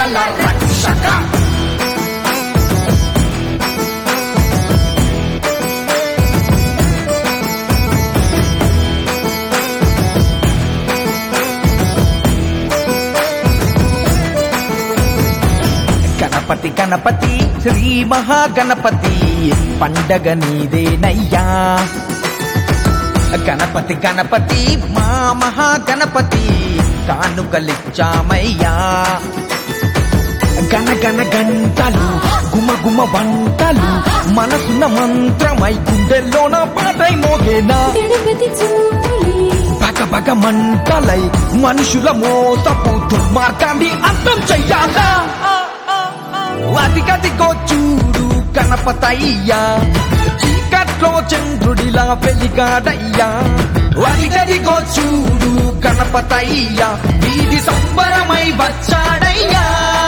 సమస్యల రక్షక గణపతి గణపతి శ్రీ మహాగణపతి పండగ నీదేనయ్యా గణపతి గణపతి మా మహాగణపతి కానుకలిచ్చామయ్యా గణ గణ గంటలు గుమ గుమ వంటలు మనసున్న మంత్రమై గుండెల్లోన పాటై మోగేనా గణపతి చూపులే బగ బగ మంటలై మనుషుల మోసపు దుర్మార్గాన్ని అంతం చెయ్యాలా అదిగదిగో చూడు గణపతయ్యా చీకట్లో చంద్రుడిలా వెలిగాడయ్యా అదిగదిగో చూడు గణపతయ్యా వీధి సంబరమై వచ్చాడయ్యా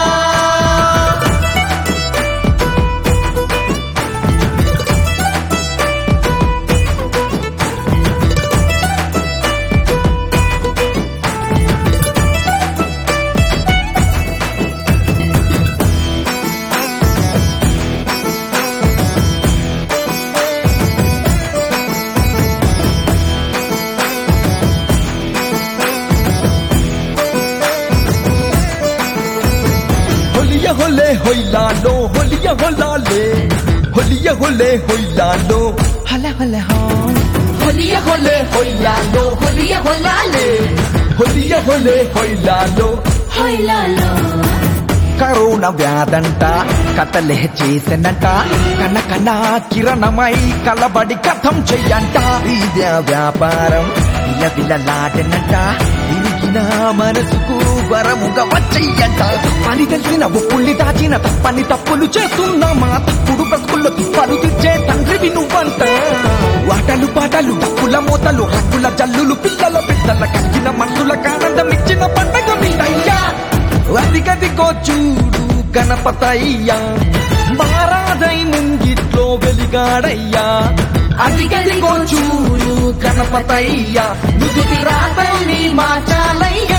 హొలియ హొలే హొయ్లాలో హొలియ హొలాలే హొలియ హొలే హొయ్లాలో హల హల హా హొలియ హొలే హొయ్యాలో హొలియ హొలాలే హొలియ హొలే హొయ్లాలో హొయ్లాలో కరోనా వ్యాధంట కథలే చేసెనంట కన కన కిరణమై కలబడి కథం చెయ్యంట ఇదే వ్యాపారం ఇలా విలలాడనంట తిరిగిన మనసుకు వరముగా వచ్చయ్యంట పని తెలిసిన ఒప్పుల్ని దాచిన తప్పని తప్పులు చేస్తున్నా మా తప్పుడు బ్రతుకుల్లో తిప్పలు తెచ్చే తండ్రివి నువ్వంట వాటలు పాటలు డప్పుల మూతలు హక్కుల జల్లులు పిల్లల పిల్లల కలిగిన మనుల కానందం ఇచ్చిన పండగ మీదయ్యా అదిగదిగో చూడు గణపతయ్యా మారాజై ముంగిట్లో వెలిగాడయ్యా అదిగదిగో చూడు గణపతయ్యా నుదుటి రాతల్ని మార్చాలయ్యా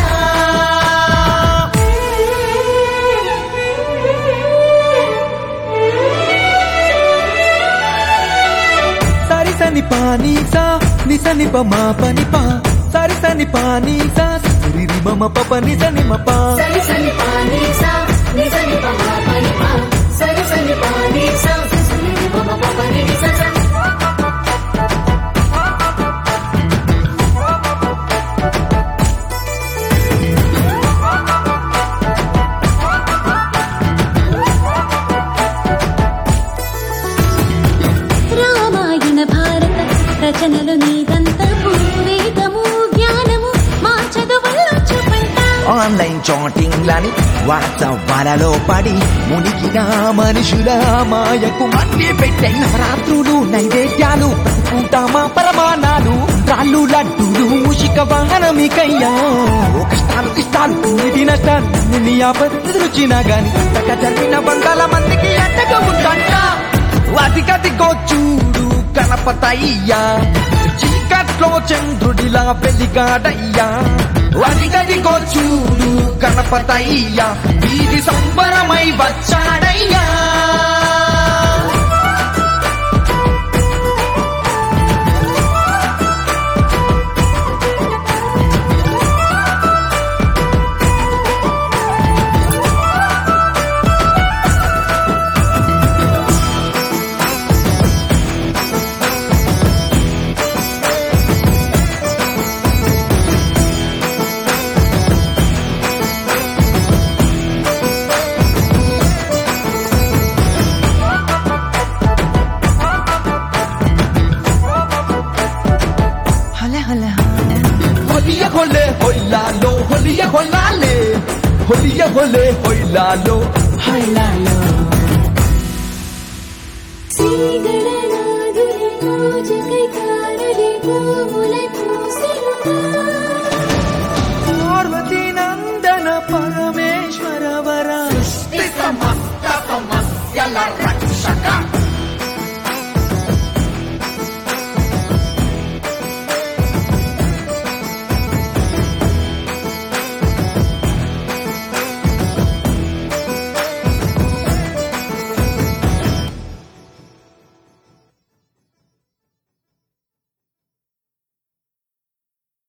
సరి సని పాని సా నిసని మా పని పా సరి సని పాని సా రిరి మమ పప నిసని మపా సరి సని పాని సా ని సని ప మా పని పా సరి సని పాని సా సి సని ని ప మ ప ప ని ని స స రామాయణ భారత రచనలు నీదంతపు వేదము జ్ఞానము మా చదువుల్లో చూపంట ఆన్లైన్ చాటింగ్లని వాట్సాప్లలో పడి మునిగిన మనుషుల మాయకు మట్టి పెట్టే నవరాత్రులు నైవేద్యాలు ప్రతికూటమా పరమాణాలు రాళ్ళు లడ్డూలు మూషిక వాహనమికయ్యా ఓ కష్టాలు ఇష్టాలు ఇన్ని నష్టాలు నిన్ను ఆపదిరుచినా గాని అంతగా జరిగిన వందల మందికి అండగా ఉందంట అదిగదిగో చూడు గణపతయ్యా చీకట్లో చంద్రుడిలా వెలిగాడయ్యా అదిగదిగో చూడు గణపతయ్యా వీధి సంబరమై వచ్చాడయ్యా హలే హలే హొలియ హొలే హొయ్లాలో హొలియ హొలాలే హొలియ హొలే హొయ్లాలో హైలాలో శ్రీగణనాథుని పూజకై కారడి పూవులై పూసెనుగా. పార్వతీ నందన పరమేశ్వర వర సమస్త సమస్యల రక్షక